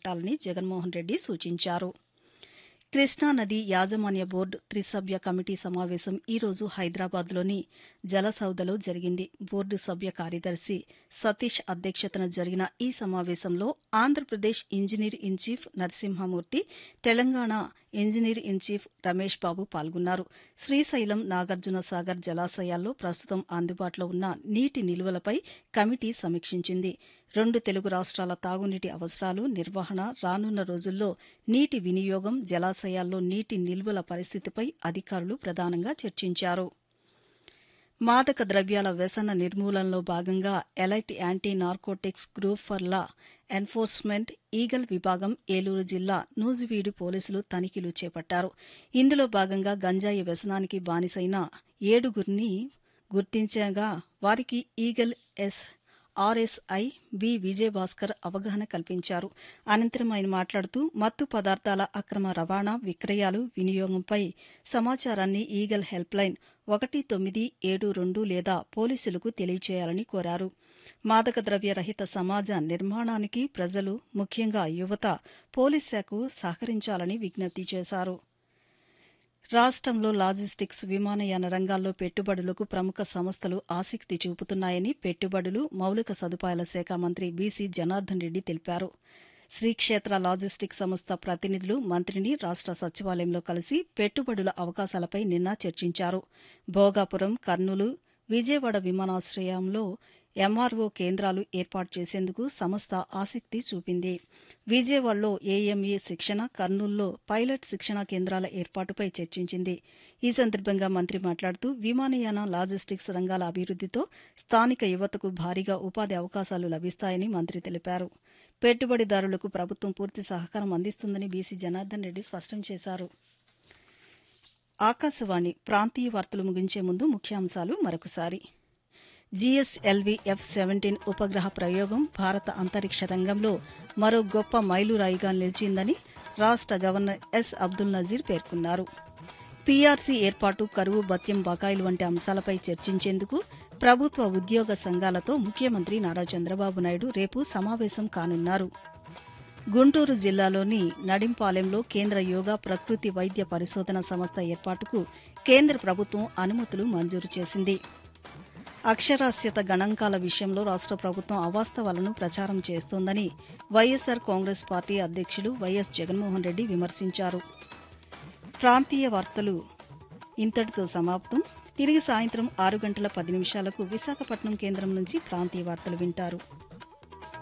చేపట్టాలని జగన్మోహన్ రెడ్డి సూచించారు కృష్ణానది యాజమాన్య బోర్డు త్రిసభ్య కమిటీ సమావేశం ఈరోజు హైదరాబాద్లోని జలసౌదలో జరిగింది బోర్డు సభ్య కార్యదర్శి సతీష్ అధ్యక్షతన జరిగిన ఈ సమావేశంలో Andhra Pradesh engineer in chief Narasimhamurthy Telangana engineer in chief Ramesh Babu పాల్గొన్నారు శ్రీశైలం నాగార్జున సాగర్ జలాశయాల్లో ప్రస్తుతం అందుబాటులో ఉన్న నీటి నిల్వలపై కమిటీ సమీక్షించింది రెండు తెలుగు రాష్ట్రాల తాగునీటి అవసరాలు నిర్వహణ రానున్న రోజుల్లో నీటి వినియోగం జలాశయాల్లో నీటి నిల్వల పరిస్థితిపై అధికారులు ప్రధానంగా చర్చించారు మాదక ద్రవ్యాల వ్యసన నిర్మూలనలో భాగంగా elite anti narcotics group for law enforcement eagle విభాగం ఏలూరు జిల్లా నూజివీడు పోలీసులు తనిఖీలు చేపట్టారు ఇందులో భాగంగా గంజాయి వ్యసనానికి బానిసైన ఏడుగురిని గుర్తించగా వారికి eagle S RSI B Vijayabhaskar అవగాహన కల్పించారు అనంతరం ఆయన మాట్లాడుతూ మత్తు పదార్థాల అక్రమ రవాణా విక్రయాలు వినియోగంపై సమాచారాన్ని ఈగల్ హెల్ప్ లైన్ ఒకటి తొమ్మిది ఏడు రెండు లేదా పోలీసులకు తెలియచేయాలని కోరారు మాదక ద్రవ్య రహిత సమాజ నిర్మాణానికి ప్రజలు ముఖ్యంగా యువత పోలీస్ శాఖకు సహకరించాలని విజ్ఞప్తి చేశారు రాష్ట్రంలో లాజిస్టిక్స్ విమానయాన రంగాల్లో పెట్టుబడులకు ప్రముఖ సంస్థలు ఆసక్తి చూపుతున్నాయని పెట్టుబడులు మౌలిక సదుపాయాల శాఖ మంత్రి బీసీ జనార్దన్ రెడ్డి తెలిపారు శ్రీక్షేత్ర లాజిస్టిక్ సంస్థ ప్రతినిధులు మంత్రిని రాష్ట్ర సచివాలయంలో కలిసి పెట్టుబడుల అవకాశాలపై నిన్న చర్చించారు భోగాపురం కర్నూలు విజయవాడ విమానాశ్రయంలో ఎంఆర్ఓ కేంద్రాలు ఏర్పాటు చేసేందుకు సంస్థ ఆసక్తి చూపింది విజయవాడలో ఏఎంఈ శిక్షణ కర్నూలులో పైలట్ శిక్షణ కేంద్రాల ఏర్పాటుపై చర్చించింది ఈ సందర్భంగా మంత్రి మాట్లాడుతూ విమానయాన లాజిస్టిక్స్ రంగాల అభివృద్దితో స్థానిక యువతకు భారీగా ఉపాధి అవకాశాలు లభిస్తాయని మంత్రి తెలిపారు పెట్టుబడిదారులకు ప్రభుత్వం పూర్తి సహకారం అందిస్తుందని బీసీ జనార్దన్ రెడ్డి స్పష్టం చేశారు ఆకాశవాణి ప్రాంతీయ వార్తలు ముగించే ముందు ముఖ్యాంశాలు మరొకసారి జీఎస్ఎల్వి ఎఫ్ సెవెంటీన్ ఉపగ్రహ ప్రయోగం భారత అంతరిక్ష రంగంలో మరో గొప్ప మైలురాయిగా నిలిచిందని రాష్ట గవర్నర్ ఎస్ అబ్దుల్ నజీర్ పేర్కొన్నారు పీఆర్సీ ఏర్పాటు కరువు భత్యం బకాయిలు వంటి అంశాలపై చర్చించేందుకు ప్రభుత్వ ఉద్యోగ సంఘాలతో ముఖ్యమంత్రి నారా చంద్రబాబు నాయుడు రేపు సమావేశం కానున్నారు గుంటూరు జిల్లాలోని నడింపాలెంలో కేంద్ర యోగా ప్రకృతి వైద్య పరిశోధన సంస్థ ఏర్పాటుకు కేంద్ర ప్రభుత్వం అనుమతులు మంజూరు చేసింది అక్షరాస్యత గణాంకాల విషయంలో రాష్ట్ర ప్రభుత్వం అవాస్తవాలను ప్రచారం చేస్తోందని వైఎస్సార్ కాంగ్రెస్ పార్టీ అధ్యక్షులు వైఎస్ జగన్మోహన్ రెడ్డి విమర్శించారు ప్రాంతీయ వార్తలు ఇంతటితో సమాప్తం తిరిగి సాయంత్రం ఆరు గంటల పది నిమిషాలకు విశాఖపట్నం కేంద్రం నుంచి ప్రాంతీయ వార్తలు వింటారు